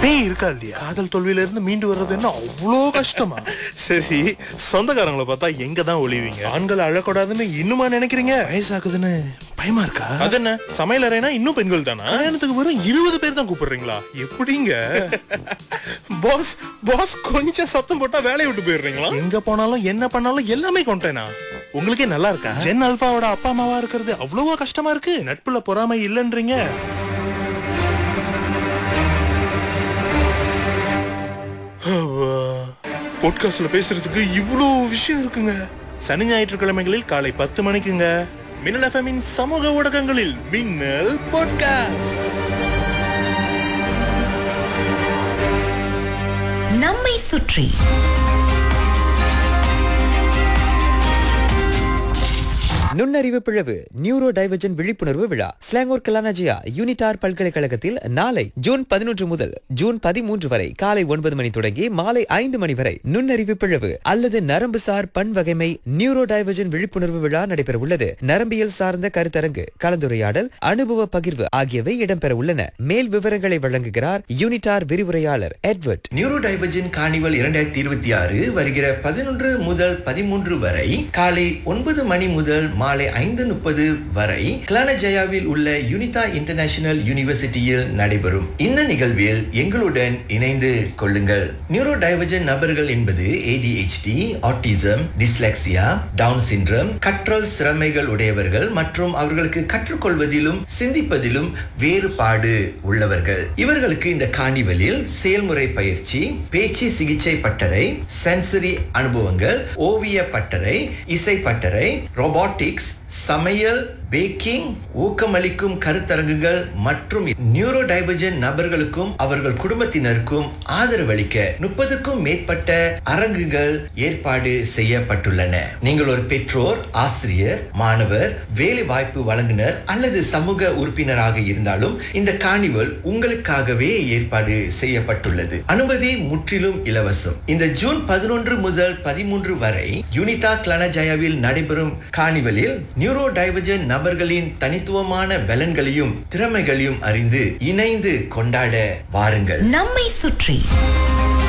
பேய் இருக்கா இல்லையா காதல் தோல்வியில இருந்து மீண்டு வர்றது என்ன அவ்வளோ கஷ்டமா சரி சொந்தக்காரங்களை பார்த்தா எங்க தான் ஒளிவீங்க ஆண்கள் அழக்கூடாதுன்னு இன்னுமா நினைக்கிறீங்க வயசாகுதுன்னு பயமா இருக்கா அது என்ன சமையல் அறைனா இன்னும் பெண்கள் தானா கல்யாணத்துக்கு வெறும் இருபது பேர் தான் கூப்பிடுறீங்களா எப்படிங்க பாஸ் பாஸ் கொஞ்சம் சத்தம் போட்டா வேலையை விட்டு போயிடுறீங்களா எங்க போனாலும் என்ன பண்ணாலும் எல்லாமே கொண்டேனா உங்களுக்கே நல்லா இருக்கா ஜென் அல்பாவோட அப்பா அம்மாவா இருக்கிறது அவ்வளவோ கஷ்டமா இருக்கு நட்புல பொறாமை இல்லைன்றீங்க பாட்காஸ்ட்ல பேசுறதுக்கு இவ்வளோ விஷயம் இருக்குங்க சனி ஞாயிற்றுக்கிழமைகளில் காலை பத்து மணிக்குங்க மின்னல் எஃப்எம்மின் சமூக ஊடகங்களில் மின்னல் பாட்காஸ்ட் நம்மை சுற்றி நுண்ணறிவு பிளவு நியூரோ டைவர்ஜன் விழிப்புணர்வு விழா ஸ்லாங்கோர் கலானஜியா யூனிடார் பல்கலைக்கழகத்தில் நாளை ஜூன் பதினொன்று முதல் ஜூன் பதிமூன்று வரை காலை ஒன்பது மணி தொடங்கி மாலை ஐந்து மணி வரை நுண்ணறிவு பிளவு அல்லது நரம்புசார் பன்வகைமை நியூரோ டைவர்ஜன் விழிப்புணர்வு விழா நடைபெற உள்ளது நரம்பியல் சார்ந்த கருத்தரங்கு கலந்துரையாடல் அனுபவ பகிர்வு ஆகியவை இடம்பெற உள்ளன மேல் விவரங்களை வழங்குகிறார் யூனிடார் விரிவுரையாளர் எட்வர்ட் நியூரோ டைவர்ஜன் கார்னிவல் இரண்டாயிரத்தி இருபத்தி ஆறு வருகிற பதினொன்று முதல் பதிமூன்று வரை காலை ஒன்பது மணி முதல் மாலை ஐந்து முப்பது வரை கிளானஜயாவில் உள்ள யூனிதா இன்டர்நேஷனல் யூனிவர்சிட்டியில் நடைபெறும் இந்த நிகழ்வில் எங்களுடன் இணைந்து கொள்ளுங்கள் நியூரோ டைவர்ஜன் நபர்கள் என்பது ADHD autism dyslexia Down syndrome கற்றல் சிறமைகள் உடையவர்கள் மற்றும் அவர்களுக்கு கற்றுக்கொள்வதிலும் சிந்திப்பதிலும் வேறுபாடு உள்ளவர்கள் இவர்களுக்கு இந்த காணிவலில் செயல்முறை பயிற்சி பேச்சு சிகிச்சை பட்டறை சென்சரி அனுபவங்கள் ஓவிய பட்டறை இசை பட்டறை ரொபாட்டிக்ஸ் சமையல் பேக்கிங் ஊக்கமளிக்கும் கருத்தரங்குகள் மற்றும் நியூரோ டைவர்ஜன் நபர்களுக்கும் அவர்கள் குடும்பத்தினருக்கும் ஆதரவளிக்க முப்பதுக்கும் மேற்பட்ட அரங்குகள் ஏற்பாடு செய்யப்பட்டுள்ளன நீங்கள் ஒரு பெற்றோர் ஆசிரியர் மாணவர் வேலை வாய்ப்பு வழங்குனர் அல்லது சமூக உறுப்பினராக இருந்தாலும் இந்த காணிவல் உங்களுக்காகவே ஏற்பாடு செய்யப்பட்டுள்ளது அனுமதி முற்றிலும் இலவசம் இந்த ஜூன் பதினொன்று முதல் பதிமூன்று வரை யூனிதா கிளனஜயாவில் நடைபெறும் காணிவலில் நியூரோ டைவர்ஜன் நபர்களின் தனித்துவமான பலன்களையும் திறமைகளையும் அறிந்து இணைந்து கொண்டாட வாருங்கள் நம்மை சுற்றி